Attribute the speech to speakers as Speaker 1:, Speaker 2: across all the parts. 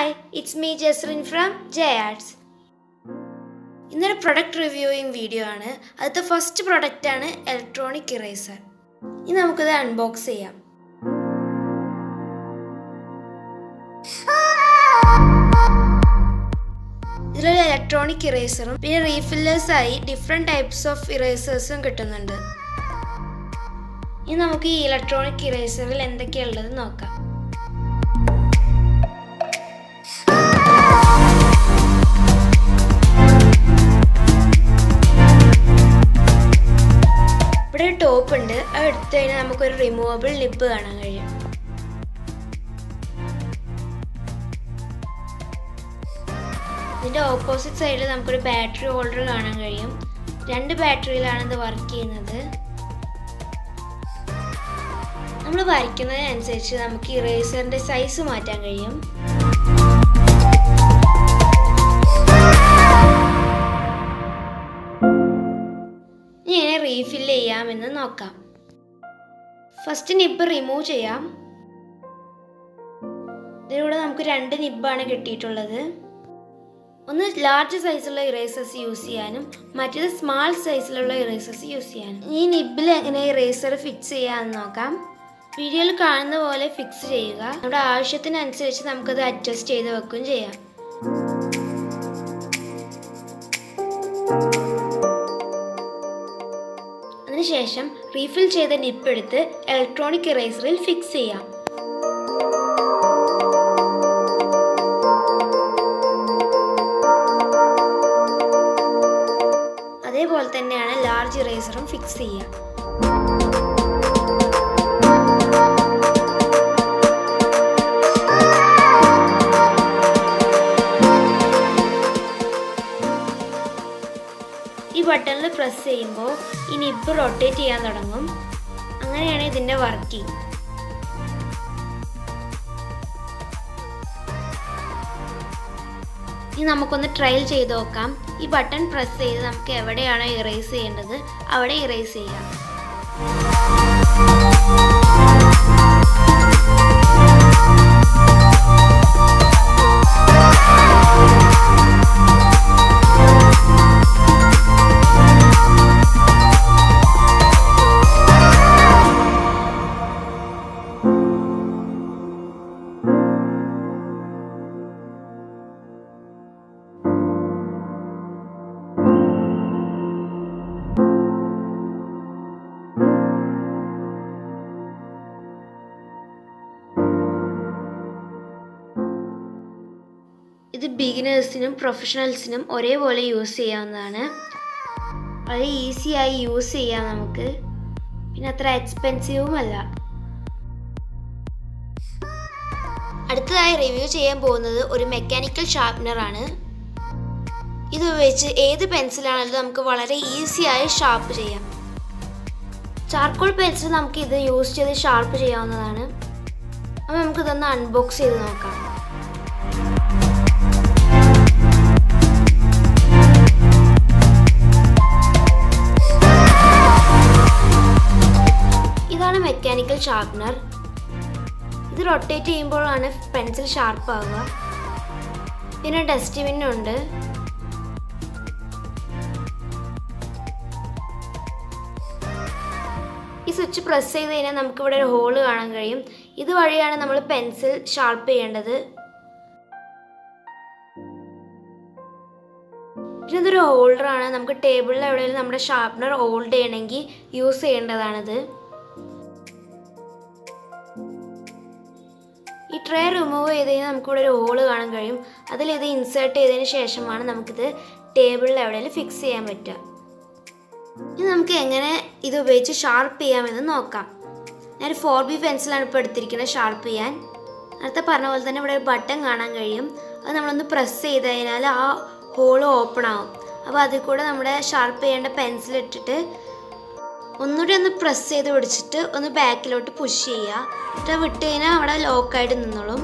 Speaker 1: hi it's me Justin from J arts ഇന്നൊരു product reviewing video ആണ് അതിലത്തെ first product ആണ് ഇലക്ട്രോണിക് ഇറേസർ ഇനി നമുക്കത് അൺബോക്സ് ചെയ്യാം ഇതിലൊരു ഇലക്ട്രോണിക് ഇറേസറും പിന്നെ റീഫില്ലേഴ്സായി ഡിഫറെൻറ്റ് ടൈപ്സ് ഓഫ് ഇറേസേഴ്സും കിട്ടുന്നുണ്ട് ഇനി നമുക്ക് ഈ ഇലക്ട്രോണിക് ഇറേസറിൽ എന്തൊക്കെയുള്ളത് നോക്കാം ഇവിടെ ഒരു ടോപ്പ് ഉണ്ട് അത് എടുത്തു കഴിഞ്ഞാൽ നമുക്കൊരു റിമൂവബിൾ നിപ്പ് കാണാൻ കഴിയും ഇതിൻ്റെ ഓപ്പോസിറ്റ് സൈഡിൽ നമുക്കൊരു ബാറ്ററി ഹോൾഡർ കാണാൻ കഴിയും രണ്ട് ബാറ്ററിയിലാണ് ഇത് വർക്ക് ചെയ്യുന്നത് നമ്മൾ വരയ്ക്കുന്നതിനനുസരിച്ച് നമുക്ക് ഇറേസറിൻ്റെ സൈസ് മാറ്റാൻ കഴിയും ഇനി എങ്ങനെ റീഫിൽ ചെയ്യാമെന്ന് നോക്കാം ഫസ്റ്റ് നിബ് റിമൂവ് ചെയ്യാം ഇതിലൂടെ നമുക്ക് രണ്ട് നിബാണ് കിട്ടിയിട്ടുള്ളത് ഒന്ന് ലാർജ് സൈസുള്ള ഇറേസേഴ്സ് യൂസ് ചെയ്യാനും മറ്റേത് സ്മാൾ സൈസിലുള്ള ഇറേസേഴ്സ് യൂസ് ചെയ്യാനും ഈ നിബിൽ എങ്ങനെ ഇറേസർ ഫിക്സ് ചെയ്യാമെന്ന് നോക്കാം വീഡിയോയിൽ കാണുന്ന പോലെ ഫിക്സ് ചെയ്യുക നമ്മുടെ ആവശ്യത്തിനനുസരിച്ച് നമുക്കത് അഡ്ജസ്റ്റ് ചെയ്ത് വെക്കുകയും ചെയ്യാം അതിനുശേഷം റീഫിൽ ചെയ്ത നിപ്പ് എടുത്ത് ഇലക്ട്രോണിക് ഇറേസറിൽ ഫിക്സ് ചെയ്യാം അതേപോലെ തന്നെയാണ് ലാർജ് ഇറേസറും ഫിക്സ് ചെയ്യുക ഈ ബട്ടണിൽ പ്രസ് ചെയ്യുമ്പോൾ ഈ നിബ് റൊട്ടേറ്റ് ചെയ്യാൻ തുടങ്ങും അങ്ങനെയാണ് ഇതിൻ്റെ വർക്കിംഗ് ഇനി നമുക്കൊന്ന് ട്രയൽ ചെയ്ത് നോക്കാം ഈ ബട്ടൺ പ്രസ് ചെയ്ത് നമുക്ക് എവിടെയാണോ ഇറേസ് ചെയ്യേണ്ടത് അവിടെ ഇറേസ് ചെയ്യാം ഇത് ബിഗിനേഴ്സിനും പ്രൊഫഷണൽസിനും ഒരേപോലെ യൂസ് ചെയ്യാവുന്നതാണ് വളരെ ഈസിയായി യൂസ് ചെയ്യാം നമുക്ക് പിന്നെ അത്ര എക്സ്പെൻസീവും അല്ല അടുത്തതായി റിവ്യൂ ചെയ്യാൻ പോകുന്നത് ഒരു മെക്കാനിക്കൽ ഷാർപ്നർ ആണ് ഇത് ഉപയോഗിച്ച് ഏത് പെൻസിലാണെങ്കിലും നമുക്ക് വളരെ ഈസിയായി ഷാർപ്പ് ചെയ്യാം ചാർക്കോൾ പെൻസിൽ നമുക്ക് ഇത് യൂസ് ചെയ്ത് ഷാർപ്പ് ചെയ്യാവുന്നതാണ് അപ്പോൾ നമുക്കിതൊന്ന് അൺബോക്സ് ചെയ്ത് നോക്കാം ഇതാണ് മെക്കാനിക്കൽ ഷാർപ്നർ ഇത് റൊട്ടേറ്റ് ചെയ്യുമ്പോഴാണ് പെൻസിൽ ഷാർപ്പ് ആവുക പിന്നെ ഡസ്റ്റ്ബിന്നുണ്ട് ഈ സ്വിച്ച് പ്രസ് ചെയ്ത് കഴിഞ്ഞാൽ നമുക്കിവിടെ ഒരു ഹോള് കാണാൻ കഴിയും ഇതുവഴിയാണ് നമ്മൾ പെൻസിൽ ഷാർപ്പ് ചെയ്യേണ്ടത് പിന്നെ ഇതൊരു ഹോൾഡറാണ് നമുക്ക് ടേബിളിൽ എവിടെയെങ്കിലും നമ്മുടെ ഷാർപ്നർ ഹോൾഡ് ചെയ്യണമെങ്കിൽ യൂസ് ചെയ്യേണ്ടതാണിത് ഈ ട്രേ റിമൂവ് ചെയ്ത് കഴിഞ്ഞാൽ നമുക്കിവിടെ ഒരു ഹോള് കാണാൻ കഴിയും അതിൽ ഇത് ഇൻസേർട്ട് ചെയ്തതിന് ശേഷമാണ് നമുക്കിത് ടേബിളിൽ എവിടെയെങ്കിലും ഫിക്സ് ചെയ്യാൻ പറ്റുക ഇനി നമുക്ക് എങ്ങനെ ഇത് ഉപയോഗിച്ച് ഷാർപ്പ് ചെയ്യാമെന്ന് നോക്കാം ഞാൻ ഫോർ ബി പെൻസിലാണ് ഇപ്പോൾ എടുത്തിരിക്കുന്നത് ഷാർപ്പ് ചെയ്യാൻ നേരത്തെ പറഞ്ഞ പോലെ തന്നെ ഇവിടെ ഒരു ബട്ടൺ കാണാൻ കഴിയും അത് നമ്മളൊന്ന് പ്രസ് ചെയ്ത് കഴിഞ്ഞാൽ ആ ഹോൾ ഓപ്പൺ ആവും അപ്പോൾ അതിൽ കൂടെ നമ്മുടെ ഷാർപ്പ് ചെയ്യേണ്ട പെൻസിൽ ഇട്ടിട്ട് ഒന്നുകൂടി ഒന്ന് പ്രസ് ചെയ്ത് പിടിച്ചിട്ട് ഒന്ന് ബാക്കിലോട്ട് പുഷ് ചെയ്യുക എന്നിട്ട് വിട്ട് കഴിഞ്ഞാൽ അവിടെ ലോക്കായിട്ട് നിന്നോളും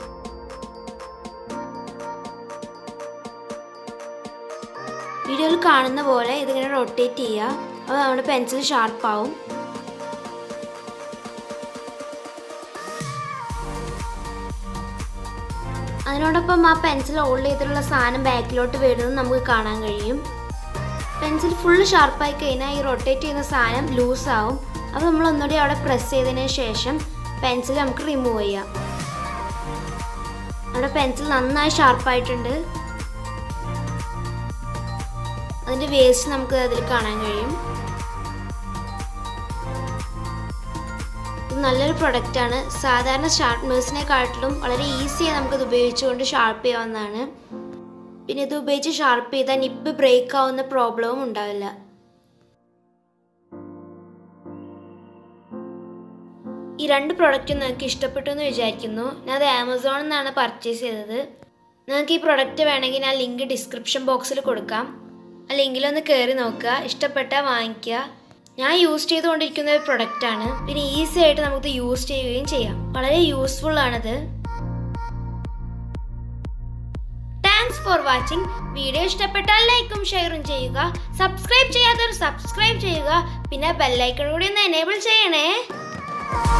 Speaker 1: വീഡിയോയിൽ കാണുന്ന പോലെ ഇതിങ്ങനെ റൊട്ടേറ്റ് ചെയ്യുക അപ്പോൾ നമ്മുടെ പെൻസിൽ ഷാർപ്പാവും അതിനോടൊപ്പം ആ പെൻസിൽ ഹോൾഡ് ചെയ്തിട്ടുള്ള സാധനം ബാക്കിലോട്ട് വരുന്നത് നമുക്ക് കാണാൻ കഴിയും പെൻസിൽ ഫുള്ള് ഷാർപ്പായി കഴിഞ്ഞാൽ ഈ റൊട്ടേറ്റ് ചെയ്യുന്ന സാധനം ലൂസ് ആവും അപ്പോൾ നമ്മൾ ഒന്നുകൂടി അവിടെ പ്രസ് ചെയ്തതിന് ശേഷം പെൻസിൽ നമുക്ക് റിമൂവ് ചെയ്യാം നമ്മുടെ പെൻസിൽ നന്നായി ഷാർപ്പായിട്ടുണ്ട് അതിൻ്റെ വേസ്റ്റ് നമുക്ക് അതിൽ കാണാൻ കഴിയും ഇത് നല്ലൊരു പ്രൊഡക്റ്റാണ് സാധാരണ ഷാർപ്പ്നേഴ്സിനെക്കാട്ടിലും വളരെ ഈസിയായി നമുക്കിത് ഉപയോഗിച്ചുകൊണ്ട് ഷാർപ്പ് ചെയ്യാവുന്നതാണ് പിന്നെ ഇത് ഉപയോഗിച്ച് ഷാർപ്പ് ചെയ്താൽ നിപ്പ് ബ്രേക്ക് ആവുന്ന പ്രോബ്ലവും ഉണ്ടാവില്ല ഈ രണ്ട് പ്രൊഡക്റ്റും നിങ്ങൾക്ക് ഇഷ്ടപ്പെട്ടു എന്ന് വിചാരിക്കുന്നു ഞാൻ അത് ആമസോണിൽ നിന്നാണ് പർച്ചേസ് ചെയ്തത് നിങ്ങൾക്ക് ഈ പ്രൊഡക്റ്റ് വേണമെങ്കിൽ ഞാൻ ലിങ്ക് ഡിസ്ക്രിപ്ഷൻ ബോക്സിൽ കൊടുക്കാം ആ ലിങ്കിലൊന്ന് കയറി നോക്കുക ഇഷ്ടപ്പെട്ടാൽ വാങ്ങിക്കുക ഞാൻ യൂസ് ചെയ്തുകൊണ്ടിരിക്കുന്ന ഒരു പ്രൊഡക്റ്റാണ് പിന്നെ ഈസി ആയിട്ട് നമുക്ക് യൂസ് ചെയ്യുകയും ചെയ്യാം വളരെ യൂസ്ഫുൾ ആണത് താങ്ക്സ് ഫോർ വാച്ചിങ് വീഡിയോ ഇഷ്ടപ്പെട്ടാൽ ലൈക്കും ഷെയറും ചെയ്യുക സബ്സ്ക്രൈബ് ചെയ്യാത്തവർ സബ്സ്ക്രൈബ് ചെയ്യുക പിന്നെ ബെല്ലൈക്കൺ കൂടി ഒന്ന് എനേബിൾ ചെയ്യണേ